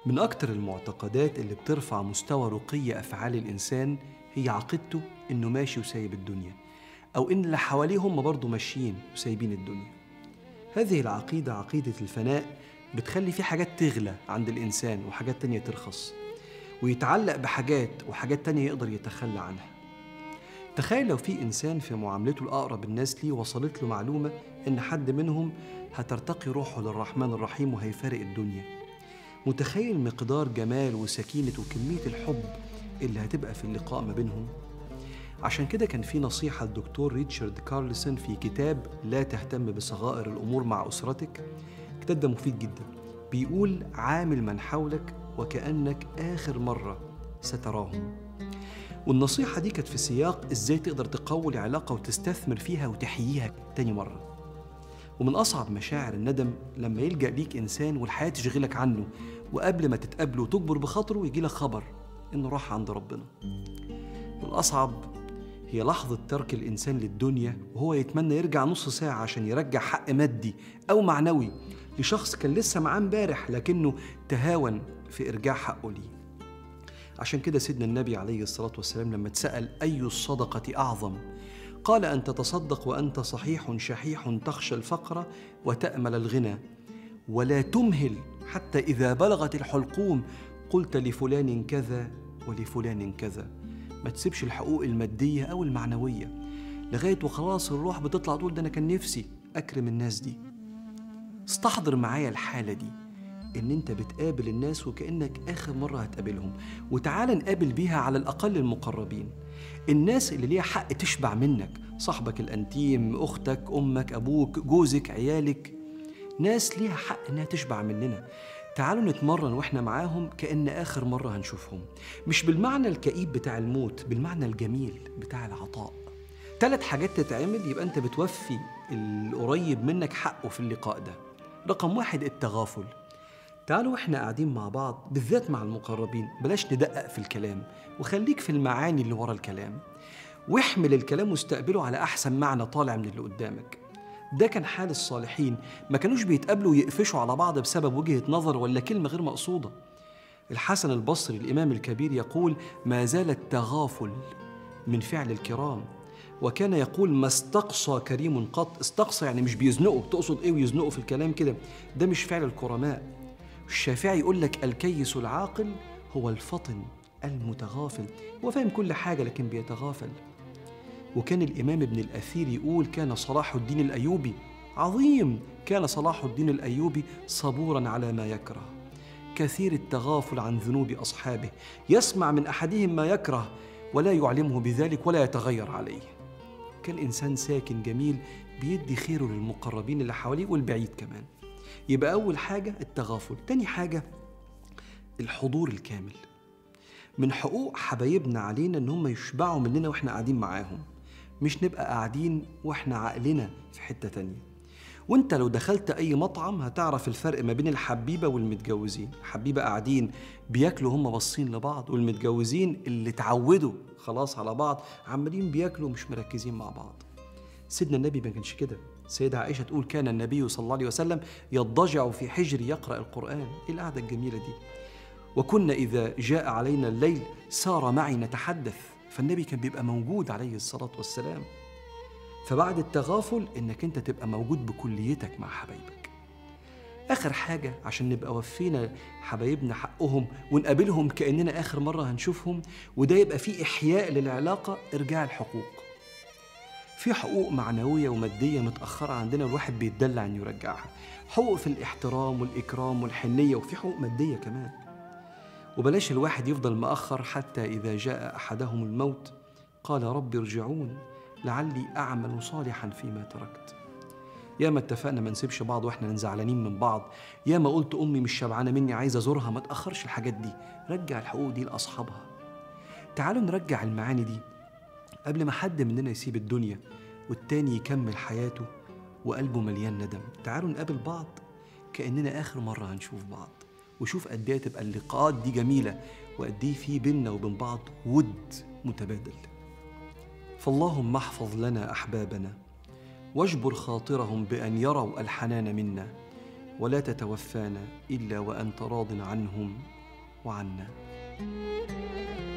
من أكتر المعتقدات اللي بترفع مستوى رقي أفعال الإنسان هي عقيدته إنه ماشي وسايب الدنيا أو إن اللي حواليه هم برضه ماشيين وسايبين الدنيا هذه العقيدة عقيدة الفناء بتخلي في حاجات تغلى عند الإنسان وحاجات تانية ترخص ويتعلق بحاجات وحاجات تانية يقدر يتخلى عنها تخيل لو في إنسان في معاملته الأقرب الناس ليه وصلت له معلومة إن حد منهم هترتقي روحه للرحمن الرحيم وهيفارق الدنيا متخيل مقدار جمال وسكينة وكمية الحب اللي هتبقى في اللقاء ما بينهم عشان كده كان في نصيحة الدكتور ريتشارد كارلسون في كتاب لا تهتم بصغائر الأمور مع أسرتك الكتاب ده مفيد جدا بيقول عامل من حولك وكأنك آخر مرة ستراهم والنصيحة دي كانت في سياق ازاي تقدر تقوي العلاقة وتستثمر فيها وتحييها تاني مرة ومن أصعب مشاعر الندم لما يلجأ ليك إنسان والحياة تشغلك عنه وقبل ما تتقابله وتكبر بخاطره يجي لك خبر إنه راح عند ربنا والأصعب هي لحظة ترك الإنسان للدنيا وهو يتمنى يرجع نص ساعة عشان يرجع حق مادي أو معنوي لشخص كان لسه معاه امبارح لكنه تهاون في إرجاع حقه ليه عشان كده سيدنا النبي عليه الصلاة والسلام لما اتسأل أي الصدقة أعظم قال أن تتصدق وأنت صحيح شحيح تخشى الفقر وتأمل الغنى ولا تمهل حتى إذا بلغت الحلقوم قلت لفلان كذا ولفلان كذا ما تسيبش الحقوق المادية أو المعنوية لغاية وخلاص الروح بتطلع تقول ده أنا كان نفسي أكرم الناس دي استحضر معايا الحالة دي إن أنت بتقابل الناس وكأنك آخر مرة هتقابلهم وتعال نقابل بيها على الأقل المقربين الناس اللي ليها حق تشبع منك صاحبك الأنتيم أختك أمك أبوك جوزك عيالك ناس ليها حق إنها تشبع مننا تعالوا نتمرن واحنا معاهم كأن آخر مرة هنشوفهم مش بالمعنى الكئيب بتاع الموت بالمعنى الجميل بتاع العطاء ثلاث حاجات تتعمل يبقى انت بتوفي القريب منك حقه في اللقاء ده رقم واحد التغافل تعالوا واحنا قاعدين مع بعض بالذات مع المقربين بلاش ندقق في الكلام وخليك في المعاني اللي ورا الكلام واحمل الكلام واستقبله على احسن معنى طالع من اللي قدامك ده كان حال الصالحين ما كانوش بيتقابلوا ويقفشوا على بعض بسبب وجهة نظر ولا كلمة غير مقصودة الحسن البصري الإمام الكبير يقول ما زال التغافل من فعل الكرام وكان يقول ما استقصى كريم قط استقصى يعني مش بيزنقوا تقصد ايه ويزنقوا في الكلام كده ده مش فعل الكرماء الشافعي يقول لك الكيس العاقل هو الفطن المتغافل هو فاهم كل حاجة لكن بيتغافل وكان الإمام ابن الأثير يقول كان صلاح الدين الأيوبي عظيم كان صلاح الدين الأيوبي صبورا على ما يكره كثير التغافل عن ذنوب أصحابه يسمع من أحدهم ما يكره ولا يعلمه بذلك ولا يتغير عليه كان إنسان ساكن جميل بيدي خيره للمقربين اللي حواليه والبعيد كمان يبقى أول حاجة التغافل تاني حاجة الحضور الكامل من حقوق حبايبنا علينا ان هم يشبعوا مننا واحنا قاعدين معاهم مش نبقى قاعدين واحنا عقلنا في حتة تانية وانت لو دخلت اي مطعم هتعرف الفرق ما بين الحبيبة والمتجوزين الحبيبة قاعدين بياكلوا هم باصين لبعض والمتجوزين اللي اتعودوا خلاص على بعض عمالين بياكلوا مش مركزين مع بعض سيدنا النبي ما كانش كده سيدة عائشة تقول كان النبي صلى الله عليه وسلم يضجع في حجري يقرأ القرآن ايه القعدة الجميلة دي وكنا إذا جاء علينا الليل سار معي نتحدث فالنبي كان بيبقى موجود عليه الصلاة والسلام فبعد التغافل إنك أنت تبقى موجود بكليتك مع حبايبك آخر حاجة عشان نبقى وفينا حبايبنا حقهم ونقابلهم كأننا آخر مرة هنشوفهم وده يبقى فيه إحياء للعلاقة إرجاع الحقوق في حقوق معنوية ومادية متأخرة عندنا الواحد بيتدلع إنه يرجعها حقوق في الاحترام والإكرام والحنية وفي حقوق مادية كمان وبلاش الواحد يفضل مأخر حتى إذا جاء أحدهم الموت قال رب ارجعون لعلي أعمل صالحا فيما تركت يا ما اتفقنا ما نسيبش بعض واحنا زعلانين من بعض يا ما قلت امي مش شبعانه مني عايزه ازورها ما تاخرش الحاجات دي رجع الحقوق دي لاصحابها تعالوا نرجع المعاني دي قبل ما حد مننا يسيب الدنيا والتاني يكمل حياته وقلبه مليان ندم تعالوا نقابل بعض كاننا اخر مره هنشوف بعض وشوف قد ايه تبقى اللقاءات دي جميله وقد ايه في بينا وبين بعض ود متبادل فاللهم احفظ لنا احبابنا واجبر خاطرهم بان يروا الحنان منا ولا تتوفانا الا وانت راض عنهم وعنا